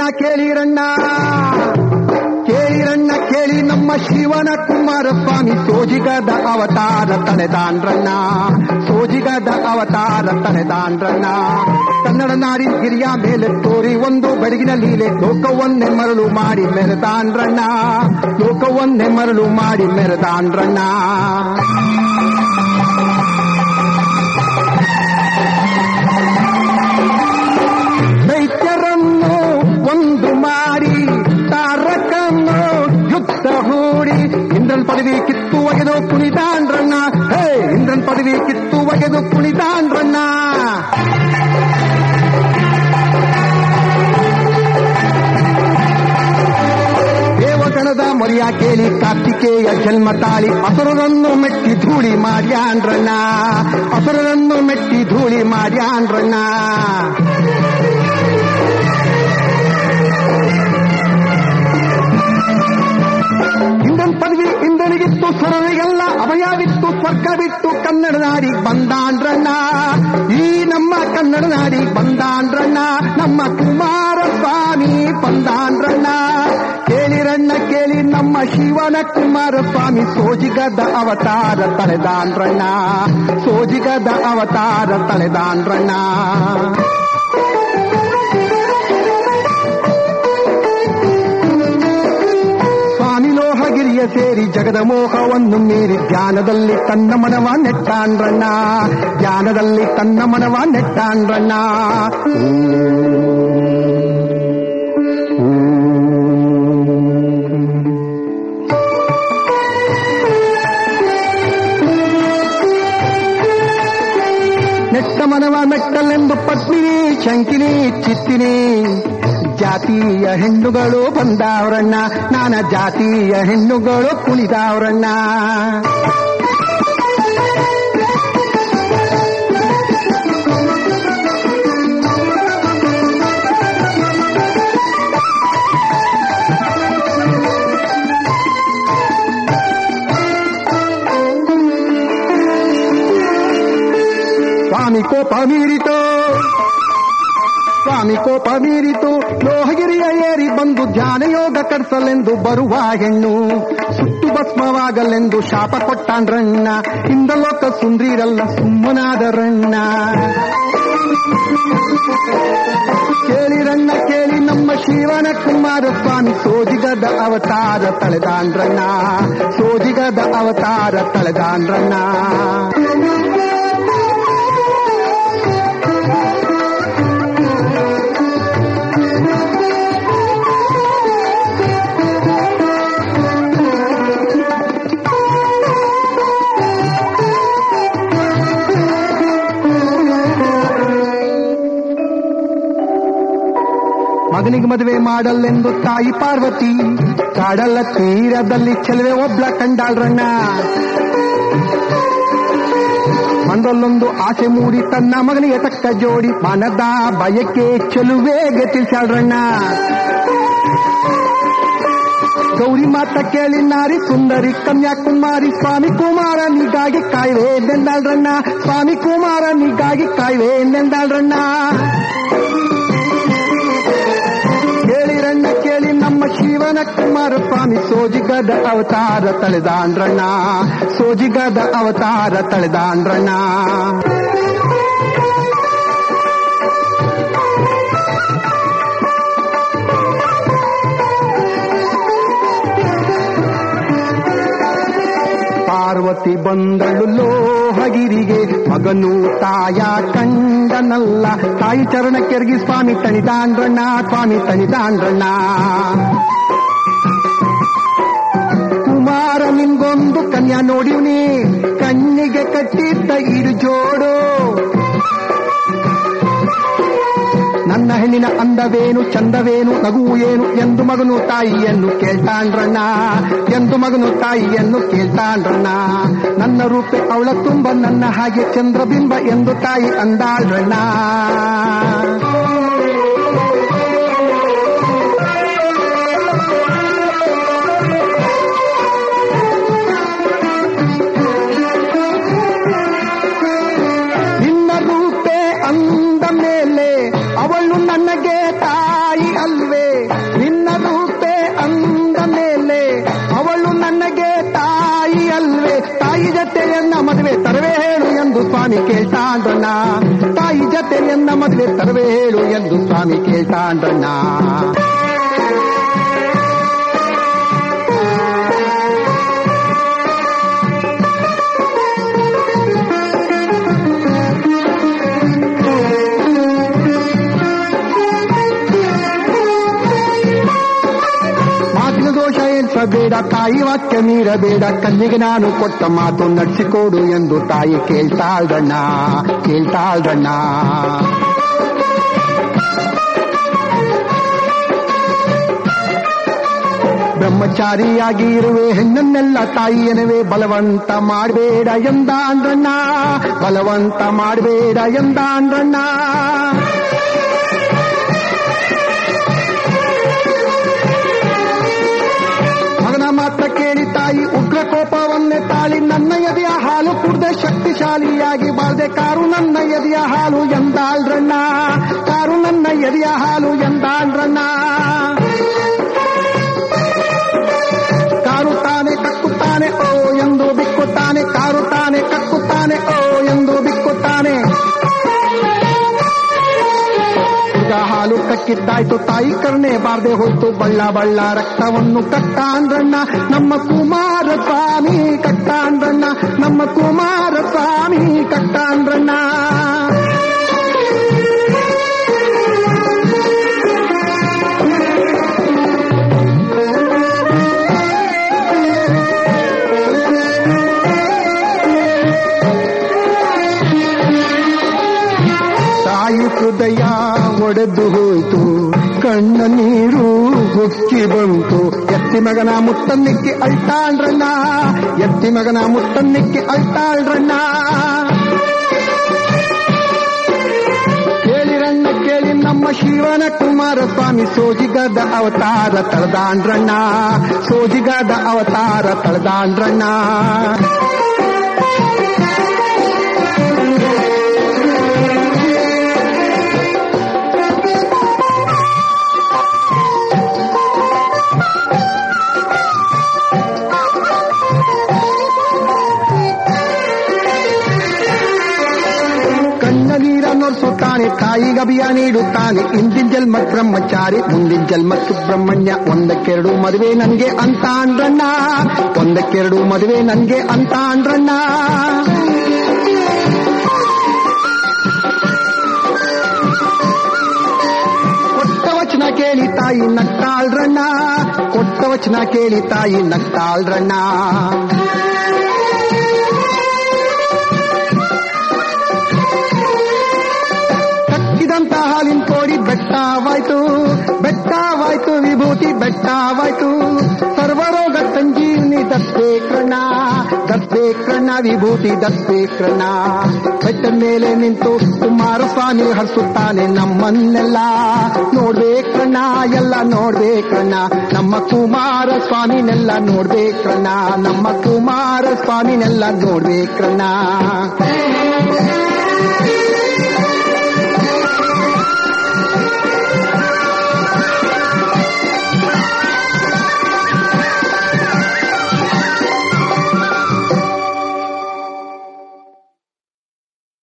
ಕೇಳಿರಣ್ಣ ಕೇಳಿರಣ್ಣ ಕೇಳಿ ನಮ್ಮ ಶಿವನ ಕುಮಾರಸ್ವಾಮಿ ಸೋಜಿಗದ ಅವತಾರ ತಳೆದಾನ್ರಣ್ಣ ಸೋಜಿಗದ ಅವತಾರ ತಳೆದಾನ್ರಣ್ಣ ಕನ್ನಡ ನಾಡಿ ಗಿರಿಯ ಮೇಲೆ ತೋರಿ ಒಂದು ಬೆಳಗಿನ ಲೀಲೆ ಲೋಕವನ್ನೇ ಮರಳು ಮಾಡಿ ಮೆರೆದಾನ್ರಣ್ಣ ಲೋಕವನ್ನೇ ಮರಳು ಮಾಡಿ ಮೆರೆದಾನ್ರಣ್ಣ ದೈತ್ಯರನ್ನು ಒಂದು ಮಾಡಿ ತಾರಕನ್ನು ಯುದ್ಧ ಹೂಡಿ ಇಂದ್ರನ್ ಪದವಿ ಕಿತ್ತು ಒಗೆದು ಕುಣಿದಾನ್ರಣ್ಣ ಹೇ ಇಂದ್ರನ್ ಪದವಿ ಕಿತ್ತು ಒಗೆದು ಕುಣಿದಾನ್ರಣ್ಣ ದೇವಗಣದ ಮೊರಿಯ ಕೇಳಿ ಕಾರ್ತಿಕೇಯ ಜನ್ಮ ತಾಳಿ ಅಸುರರನ್ನು ಮೆಟ್ಟಿ ಧೂಳಿ ಮಾಡ್ಯಾನ್ರಣ್ಣ ಅಸುರರನ್ನು ಮೆಟ್ಟಿ ಧೂಳಿ ಮಾಡ್ಯಾನ್ರಣ್ಣ ಇಂದನ್ ಪದವಿ ಇಂದನಿಗಿತ್ತು ಸುರರಿಗೆಲ್ಲ ಅಭಯವಿತ್ತು ಸ್ವರ್ಗ ಬಿಟ್ಟು ಕನ್ನಡ ನಾಡಿ ಬಂದಾನ್ರಣ್ಣ ಈ ನಮ್ಮ ಕನ್ನಡ ನಾಡಿ ಬಂದಾನ್ರಣ್ಣ ನಮ್ಮ ಕುಮಾರಸ್ವಾಮಿ ಬಂದಾನ್ರಣ್ಣ ಕೇಳಿರಣ್ಣ ಕೇಳಿ ನಮ್ಮ ಶಿವನ ಕುಮಾರಸ್ವಾಮಿ ಸೋಜಿಗದ ಅವತಾರ ತಳೆದಾನ್ರಣ್ಣ ಸೋಜಿಗದ ಅವತಾರ ತಳೆದಾನ್ರಣ್ಣ ಸ್ವಾಮಿ ಲೋಹಗಿರಿಯ ಸೇರಿ ಜಗದ ಮೋಹವನ್ನು ಮೀರಿ ಧ್ಯಾನದಲ್ಲಿ ತನ್ನ ಮನವ ನೆಟ್ಟಾನ್ರಣ್ಣ ಧ್ಯಾನದಲ್ಲಿ ತನ್ನ ಮನವ ನೆಟ್ಟಾನ್ರಣ್ಣ ನೆಟ್ಟ ಮನವ ಮೆಟ್ಟಲೆಂದು ಪತ್ಮಿನಿ ಶಂಕಿನಿ ಚಿತ್ತಿನಿ ಜಾತಿಯ ಹೆಣ್ಣುಗಳು ಬಂದಾವ್ರಣ್ಣ ನಾನ ಜಾತಿಯ ಹೆಣ್ಣುಗಳು ಕುಣಿದಾವ್ರಣ್ಣ ಸ್ವಾಮಿ ಕೋಪ ಮೀರಿತು ಸ್ವಾಮಿ ಕೋಪ ಮೀರಿತು ಲೋಹಗಿರಿಯ ಏರಿ ಬಂದು ಧ್ಯಾನ ಯೋಗ ಕಟ್ಸಲೆಂದು ಬರುವ ಹೆಣ್ಣು ಸುಟ್ಟು ಭಸ್ಮವಾಗಲೆಂದು ಶಾಪ ಕೊಟ್ಟಾನ್ರಣ್ಣ ಇಂದಲೋಕ ಸುಂದ್ರಿರಲ್ಲ ಸುಮ್ಮನಾದರಣ್ಣ ಕೇಳಿರಣ್ಣ ಕೇಳಿ ನಮ್ಮ ಶಿವನ ಕುಮಾರಸ್ವಾಮಿ ಸೋಜಿಗದ ಅವತಾರ ತಳೆದಾನ್ರಣ್ಣ ಸೋಜಿಗದ ಅವತಾರ ತಳೆದಾನ್ರಣ್ಣ ಮಗನಿಗೆ ಮದುವೆ ಮಾಡಲೆಂದು ತಾಯಿ ಪಾರ್ವತಿ ಕಾಡಲ ತೀರದಲ್ಲಿ ಚೆಲುವೆ ಒಬ್ಳ ಕಂಡಾಳ್ರಣ್ಣ ಮಂದಲ್ಲೊಂದು ಆಸೆ ಮೂಡಿ ತನ್ನ ಮಗನಿಗೆ ತಕ್ಕ ಜೋಡಿ ಮನದ ಬಯಕೆ ಚೆಲುವೆಗೆ ತಿಳಿಸಾಳ್ರಣ್ಣ ಗೌರಿ ಮಾತ ಕೇಳಿ ನಾರಿ ಸುಂದರಿ ಕನ್ಯಾಕುಮಾರಿ ಸ್ವಾಮಿ ಕುಮಾರನಿಗಾಗಿ ಕಾಯ್ವೆ ನೆಂದಾಳ್ರಣ್ಣ ಸ್ವಾಮಿ ಕುಮಾರನಿಗಾಗಿ ಕಾಯ್ವೆ ನೆಂದಾಳ್ರಣ್ಣ ಕೇಳಿರಣ್ಣ ಕೇಳಿ ನಮ್ಮ ಶಿವನ ಕುಮಾರಸ್ವಾಮಿ ಸೋಜಿಗದ ಅವತಾರ ತಳೆದಾಂಡ್ರಣ್ಣ ಸೋಜಿಗದ ಅವತಾರ ತಳೆದಾಂಡ್ರಣ್ಣ ಪಾರ್ವತಿ ಬಂದಳು ಲೋಹಗಿರಿಗೆ ಮಗನು ತಾಯ ಕಂಡನಲ್ಲ ತಾಯಿ ಚರಣ ಕೆರಗಿ ಸ್ವಾಮಿ ತಣಿದಾಂಡ್ರಣ್ಣ ಸ್ವಾಮಿ ತಣಿದಾಂಡ್ರಣ್ಣ ಕುಮಾರ ನಿಂಗೊಂದು ಕನ್ಯಾ ನೋಡಿವ್ನಿ ಕಣ್ಣಿಗೆ ಕಟ್ಟಿದ್ದ ಇರು ಜೋಡು ನನ್ನ ಹೆಣ್ಣಿನ ಅಂದವೇನು ಚಂದವೇನು ನಗು ಏನು ಎಂದು ಮಗನು ತಾಯಿಯನ್ನು ಕೇಳ್ತಾಂಡ್ರಣ್ಣ ಎಂದು ಮಗನು ತಾಯಿಯನ್ನು ಕೇಳ್ತಾಂಡ್ರಣ್ಣ ನನ್ನ ರೂಪೆ ಅವಳ ತುಂಬ ನನ್ನ ಹಾಗೆ ಚಂದ್ರಬಿಂಬ ಎಂದು ತಾಯಿ ಅಂದಾಳ್ರಣ್ಣ ನಿನ್ನ ರೂಪೆ ಅಂದ ಮೇಲೆ ಅವಳು ನನಗೆ ತಾಯಿ ಅಲ್ವೇ ಜತೆಯನ್ನ ಮದುವೆ ತರವೇ ಹೇಳು ಎಂದು ಸ್ವಾಮಿ ಕೇಳ್ತಾಂಡ್ರಣ್ಣ ತಾಯಿ ಜತೆಯನ್ನ ಮದುವೆ ತರವೇ ಹೇಳು ಎಂದು ಸ್ವಾಮಿ ಕೇಳ್ತಾಂಡ್ರಣ್ಣ ಮಾತಿನ ದೋಷ ಎನ್ಸಬೇಡ ತಾಯಿ ವಾಕ್ಯ ಮೀರಬೇಡ ಕಣ್ಣಿಗೆ ನಾನು ಕೊಟ್ಟ ಮಾತು ನಡೆಸಿಕೊಡು ಎಂದು ತಾಯಿ ಕೇಳ್ತಾಳ್ದಣ್ಣ ಕೇಳ್ತಾಳ್ದಣ್ಣ ಬ್ರಹ್ಮಚಾರಿಯಾಗಿ ಇರುವೆ ಹೆಣ್ಣನ್ನೆಲ್ಲ ತಾಯಿಯನವೇ ಬಲವಂತ ಮಾಡಬೇಡ ಎಂದಾಂದ್ರಣ್ಣ ಬಲವಂತ ಮಾಡಬೇಡ ಎಂದಾಂದ್ರಣ್ಣ ಮಗನ ಮಾತ್ರ ಕೇಳಿ ತಾಯಿ ಉಗ್ರ ಕೋಪವನ್ನೇ ತಾಳಿ ನನ್ನ ಎದೆಯ ಹಾಲು ಕುಡ್ದೆ ಶಕ್ತಿಶಾಲಿಯಾಗಿ ಬಾಳ್ದೆ ಕಾರು ನನ್ನ ಎದೆಯ ಹಾಲು ಎಂದಾಳ್ರಣ್ಣ ಕಾರು ನನ್ನ ಎದೆಯ ಹಾಲು ಎಂದಾಳ್ರಣ್ಣ ಕಾರುತ್ತಾನೆ ಕಕ್ಕುತ್ತಾನೆ ಓ ಎಂದು ಬಿಕ್ಕುತ್ತಾನೆ ಕಾರುತ್ತಾನೆ ಕಕ್ಕುತ್ತಾನೆ ಓ ಎಂದು ಬಿಕ್ಕುತ್ತಾನೆ ಈಗ ಹಾಲು ಕಕ್ಕಿದ್ದಾಯ್ತು ತಾಯಿ ಕರ್ಣೆ ಬಾರ್ದೆ ಹೋಯ್ತು ಬಳ್ಳ ಬಳ್ಳ ರಕ್ತವನ್ನು ಕಟ್ಟಾಂದ್ರಣ್ಣ ನಮ್ಮ ಕುಮಾರ ಸ್ವಾಮಿ ಕಟ್ಟಾಂದ್ರಣ್ಣ ನಮ್ಮ ಕುಮಾರ ಸ್ವಾಮಿ ಕಟ್ಟಾಂದ್ರಣ್ಣ ತಾಯಿ ಹೃದಯ ಒಡೆದು ಹೋಯ್ತು ಕಣ್ಣ ನೀರು ಹುಕ್ಕಿ ಬಂತು ಎತ್ತಿ ಮಗನ ಮುತ್ತನ್ನಿಕ್ಕಿ ಅಳ್ತಾಳ್ರಣ್ಣ ಎತ್ತಿ ಮಗನ ಮುತ್ತನ್ನಿಕ್ಕಿ ಅಳ್ತಾಳ್ರಣ್ಣ ಕೇಳಿರಣ್ಣ ಕೇಳಿ ನಮ್ಮ ಶಿವನ ಕುಮಾರಸ್ವಾಮಿ ಸೋಜಿಗದ ಅವತಾರ ತಳದಾಂಡ್ರಣ್ಣ ಸೋಜಿಗದ ಅವತಾರ ತಳದಾಂಡ್ರಣ್ಣ ಕಣ್ಣ ನೀರ ನೋಡ್ಸುತ್ತಾನೆ ತಾಯಿಗೆ ಅಭಿಯ ನೀಡುತ್ತಾನೆ ಇಂದಿನ ಜನ್ಮ ಬ್ರಹ್ಮಚಾರಿ ಮುಂದಿನ ಜನ್ಮ ಸುಬ್ರಹ್ಮಣ್ಯ ಒಂದಕ್ಕೆರಡು ಮದುವೆ ನನ್ಗೆ ಅಂತ ಅಂದ್ರಣ್ಣ ಒಂದಕ್ಕೆರಡು ಮದುವೆ ನನ್ಗೆ ಅಂತ ಅಂದ್ರಣ್ಣ ಕೊಟ್ಟ ವಚನ ಕೇಳಿ ತಾಯಿ ನಗ್ತಾಳ್ರಣ್ಣ ಕೊಟ್ಟ ವಚನ ಕೇಳಿ ತಾಯಿ ನಗ್ತಾಳ್ರಣ್ಣ ಕಕ್ಕಿದಂತ ಹಾಲಿನ ಕೋಡಿ ಬೆಟ್ಟವಾಯ್ತು ಬೆಟ್ಟವಾಯ್ತು ವಿಭೂತಿ ಬೆಟ್ಟವಾಯ್ತು ಸರ್ವರೋಗ ಸಂಜೀವನಿ ದರ್ಬೇಕಣ್ಣ ದರ್ಬೇಕಣ್ಣ ವಿಭೂತಿ ದರ್ಬೇಕಣ್ಣ ಬೆಟ್ಟದ ಮೇಲೆ ನಿಂತು ಕುಮಾರಸ್ವಾಮಿ ಹರಿಸುತ್ತಾನೆ ನಮ್ಮನ್ನೆಲ್ಲ ನೋಡ್ಬೇಕಣ್ಣ ಎಲ್ಲ ನೋಡ್ಬೇಕಣ್ಣ ನಮ್ಮ ಕುಮಾರ ಸ್ವಾಮಿನೆಲ್ಲ ನೋಡ್ಬೇಕಣ್ಣ ನಮ್ಮ ಕುಮಾರ ಸ್ವಾಮಿನೆಲ್ಲ ನೋಡ್ಬೇಕಣ್ಣ